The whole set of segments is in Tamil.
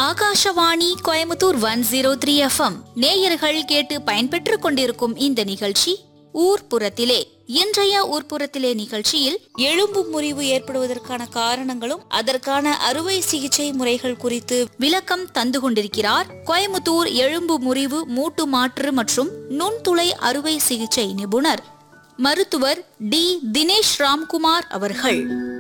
Akashvani Coimbatore one zero three FM நேயர்கள் கேட்டு பயன்பெற்றுக் கொண்டிருக்கும் இந்த நிகழ்ச்சி ஊர்ப்புறத்திலே இன்றைய ஊர்ப்புறத்திலே நிகழ்ச்சியில் எலும்பு முறிவு ஏற்படுவதற்கான காரணங்களும் அதற்கான அறுவை சிகிச்சை முறைகள் குறித்து விளக்கம் தந்து கொண்டிருக்கிறார் கோயமுத்தூர் எலும்பு முறிவு மூட்டு மாற்று மற்றும் நுண்துளை அறுவை சிகிச்சை நிபுணர் மருத்துவர் டி தினேஷ் ராம்குமார் அவர்கள்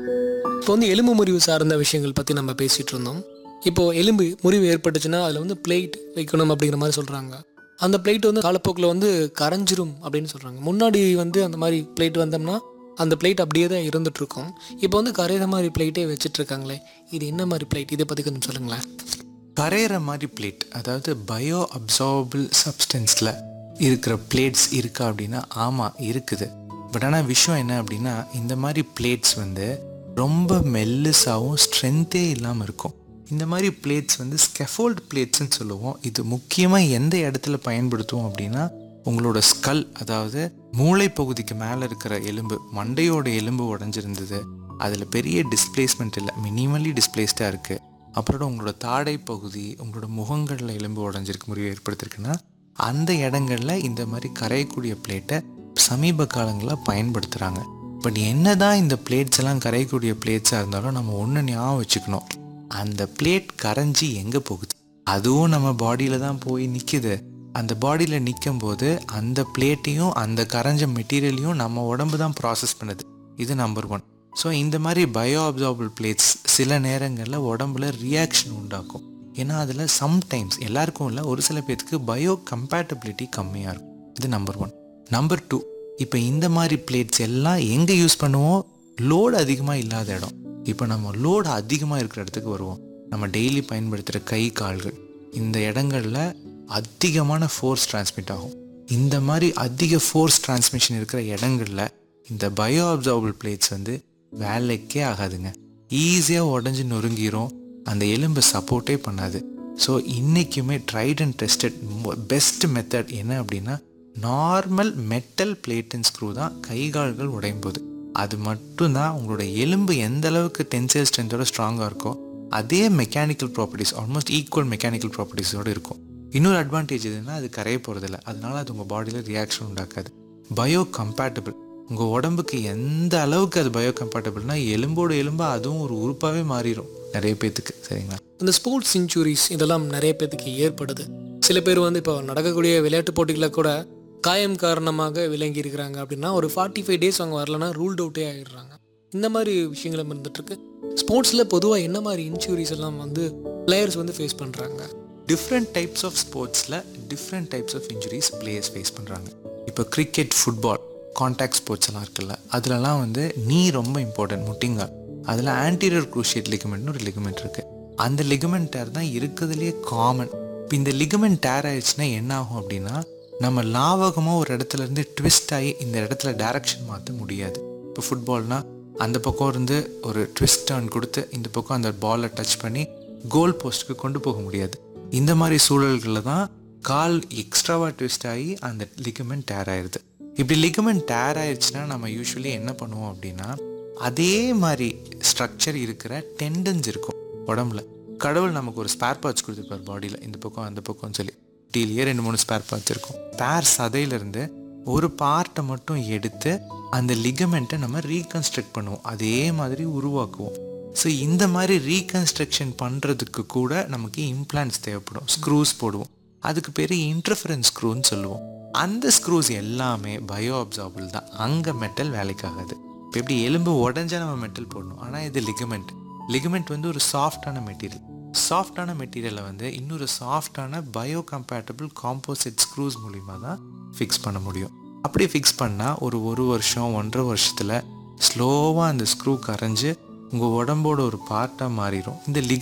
இப்போ வந்து எலும்பு முறிவு சார்ந்த விஷயங்கள் பற்றி நம்ம பேசிகிட்டு இருந்தோம் இப்போ எலும்பு முறிவு ஏற்பட்டுச்சுன்னா அதில் வந்து பிளேட் வைக்கணும் அப்படிங்கிற மாதிரி சொல்கிறாங்க அந்த பிளேட் வந்து காலப்போக்கில் வந்து கரைஞ்சிரும் அப்படின்னு சொல்கிறாங்க முன்னாடி வந்து அந்த மாதிரி பிளேட் வந்தோம்னா அந்த பிளேட் அப்படியே தான் இருந்துட்டு இருக்கும் இப்போ வந்து கரையிற மாதிரி பிளேட்டே வச்சுட்டு இருக்காங்களே இது என்ன மாதிரி பிளேட் இதை பற்றி கொஞ்சம் சொல்லுங்களேன் கரையிற மாதிரி பிளேட் அதாவது பயோ அப்சார்பிள் சப்ஸ்டன்ஸில் இருக்கிற பிளேட்ஸ் இருக்கா அப்படின்னா ஆமாம் இருக்குது பட் ஆனால் விஷயம் என்ன அப்படின்னா இந்த மாதிரி பிளேட்ஸ் வந்து ரொம்ப மெல்லுசாகவும் ஸ்ட்ரென்த்தே இல்லாமல் இருக்கும் இந்த மாதிரி பிளேட்ஸ் வந்து ஸ்கெஃபோல்ட் பிளேட்ஸ்னு சொல்லுவோம் இது முக்கியமாக எந்த இடத்துல பயன்படுத்துவோம் அப்படின்னா உங்களோட ஸ்கல் அதாவது மூளை பகுதிக்கு மேலே இருக்கிற எலும்பு மண்டையோட எலும்பு உடஞ்சிருந்தது அதில் பெரிய டிஸ்பிளேஸ்மெண்ட் இல்லை மினிமலி டிஸ்பிளேஸ்டாக இருக்குது அப்புறம் உங்களோட தாடை பகுதி உங்களோட முகங்களில் எலும்பு உடஞ்சிருக்கு முறிவு ஏற்படுத்திருக்குன்னா அந்த இடங்கள்ல இந்த மாதிரி கரையக்கூடிய பிளேட்டை சமீப காலங்களில் பயன்படுத்துகிறாங்க பட் என்னதான் இந்த பிளேட்ஸ் எல்லாம் கரையக்கூடிய பிளேட்ஸாக இருந்தாலும் நம்ம ஒன்று ஞாபகம் வச்சுக்கணும் அந்த பிளேட் கரைஞ்சி எங்கே போகுது அதுவும் நம்ம பாடியில் தான் போய் நிற்கிது அந்த பாடியில் நிற்கும் போது அந்த பிளேட்டையும் அந்த கரைஞ்ச மெட்டீரியலையும் நம்ம உடம்பு தான் ப்ராசஸ் பண்ணுது இது நம்பர் ஒன் ஸோ இந்த மாதிரி பயோ அப்சார்பிள் பிளேட்ஸ் சில நேரங்களில் உடம்புல ரியாக்ஷன் உண்டாக்கும் ஏன்னா அதில் சம்டைம்ஸ் எல்லாருக்கும் இல்லை ஒரு சில பேர்த்துக்கு பயோ கம்பேட்டபிலிட்டி கம்மியாக இருக்கும் இது நம்பர் ஒன் நம்பர் டூ இப்போ இந்த மாதிரி பிளேட்ஸ் எல்லாம் எங்கே யூஸ் பண்ணுவோம் லோடு அதிகமாக இல்லாத இடம் இப்போ நம்ம லோடு அதிகமாக இருக்கிற இடத்துக்கு வருவோம் நம்ம டெய்லி பயன்படுத்துகிற கை கால்கள் இந்த இடங்கள்ல அதிகமான ஃபோர்ஸ் டிரான்ஸ்மிட் ஆகும் இந்த மாதிரி அதிக ஃபோர்ஸ் டிரான்ஸ்மிஷன் இருக்கிற இடங்கள்ல இந்த பயோ அப்சார்பிள் பிளேட்ஸ் வந்து வேலைக்கே ஆகாதுங்க ஈஸியாக உடஞ்சி நொறுங்கிரும் அந்த எலும்பு சப்போர்ட்டே பண்ணாது ஸோ இன்றைக்குமே tried and tested best method என்ன அப்படின்னா normal metal plate and screw தான் கை கால்கள் உடையும் போது அது மட்டும்தான் உங்களோட எலும்பு எந்த அளவுக்கு டென்சைல் ஸ்ட்ரென்த்தோட ஸ்ட்ராங்காக இருக்கோ அதே mechanical properties almost equal mechanical ப்ராப்பர்ட்டிஸோடு இருக்கும் இன்னொரு அட்வான்டேஜ் எதுன்னா அது கரைய போகிறதில்ல அதனால அது உங்கள் பாடியில் ரியாக்ஷன் உண்டாக்காது பயோ கம்பேட்டபிள் உங்கள் உடம்புக்கு எந்த அளவுக்கு அது பயோ கம்பேட்டபிள்னா எலும்போட எலும்பா அதுவும் ஒரு உறுப்பாகவே மாறிடும் நிறைய பேத்துக்கு சரிங்களா இந்த ஸ்போர்ட்ஸ் இன்ஜுரிஸ் இதெல்லாம் நிறைய பேத்துக்கு ஏற்படுது சில பேர் வந்து இப்போ நடக்கக்கூடிய விளையாட்டு போட்டிகளில் கூட காயம் காரணமாக விளங்கி இருக்கிறாங்க அப்படின்னா ஒரு ஃபார்ட்டி ஃபைவ் டேஸ் அவங்க வரலன்னா ரூல்ட் அவுட்டே ஆகிடுறாங்க இந்த மாதிரி விஷயங்களும் இருந்துட்டுருக்கு ஸ்போர்ட்ஸில் பொதுவாக என்ன மாதிரி இன்ஜுரிஸ் எல்லாம் வந்து பிளேயர்ஸ் வந்து ஃபேஸ் பண்ணுறாங்க டிஃப்ரெண்ட் டைப்ஸ் ஆஃப் ஸ்போர்ட்ஸில் different types of injuries players face பண்ணுறாங்க இப்போ கிரிக்கெட் ஃபுட்பால் காண்டாக்ட் ஸ்போர்ட்ஸ் எல்லாம் இருக்குல்ல அதுலலாம் வந்து நீ ரொம்ப இம்பார்ட்டன்ட் முட்டிங்கால் அதில் ஆன்டீரியர் குரூஷியேட் லிகமெண்ட்னு ஒரு லிகமெண்ட் இருக்குது அந்த லிகமெண்ட் டேர் தான் இருக்கிறதுலேயே காமன் இப்போ இந்த லிகமெண்ட் டேர் ஆயிடுச்சுன்னா என்ன ஆகும் அப்படின்னா நம்ம லாவகமாக ஒரு இடத்துல இருந்து ட்விஸ்ட் ஆகி இந்த இடத்துல டைரக்ஷன் மாற்ற முடியாது இப்போ ஃபுட்பால்னா அந்த பக்கம் இருந்து ஒரு ட்விஸ்ட் டர்ன் கொடுத்து இந்த பக்கம் அந்த பாலை டச் பண்ணி கோல் போஸ்ட்டுக்கு கொண்டு போக முடியாது இந்த மாதிரி சூழல்களில் தான் கால் எக்ஸ்ட்ராவா ட்விஸ்ட் ஆகி அந்த லிகமெண்ட் டேர் ஆயிடுது இப்படி லிகமெண்ட் டேர் ஆயிடுச்சுன்னா நம்ம யூஸ்வலி என்ன பண்ணுவோம் அப்படின்னா அதே மாதிரி ஸ்ட்ரக்சர் இருக்கிற டெண்டன்ஸ் இருக்கும் உடம்புல கடவுள் நமக்கு ஒரு ஸ்பேர் பார்ட்ஸ் கொடுத்துருப்பார் பாடியில் இந்த பக்கம் அந்த பக்கம்னு சொல்லி டீலியே ரெண்டு மூணு ஸ்பேர் பார்ட்ஸ் இருக்கும் பேர் சதையிலேருந்து ஒரு பார்ட்டை மட்டும் எடுத்து அந்த லிகமெண்ட்டை நம்ம ரீகன்ஸ்ட்ரக்ட் பண்ணுவோம் அதே மாதிரி உருவாக்குவோம் ஸோ இந்த மாதிரி ரீகன்ஸ்ட்ரக்ஷன் பண்ணுறதுக்கு கூட நமக்கு இம்ப்ளான்ட்ஸ் தேவைப்படும் ஸ்க்ரூஸ் போடுவோம் அதுக்கு பேர் இன்டர்ஃபரன்ஸ் ஸ்க்ரூன்னு சொல்லுவோம் அந்த ஸ்க்ரூஸ் எல்லாமே பயோ அப்சார்பிள் தான் அங்கே மெட்டல் வேலைக்காகாது இப்போ எப்படி எலும்பு உடஞ்சா நம்ம மெட்டல் போடணும் ஆனால் இது லிகமெண்ட் லிகமெண்ட் வந்து ஒரு சாஃப்டான மெட்டீரியல் சாஃப்டான மெட்டீரியலை வந்து இன்னொரு சாஃப்டான பயோ கம்பேட்டபிள் காம்போசிட் ஸ்க்ரூஸ் மூலிமா தான் ஃபிக்ஸ் பண்ண முடியும் அப்படி ஃபிக்ஸ் பண்ணால் ஒரு ஒரு வருஷம் ஒன்றரை வருஷத்தில் ஸ்லோவாக அந்த ஸ்க்ரூ கரைஞ்சு உங்கள் உடம்போட ஒரு பார்ட்டாக மாறிடும் இந்த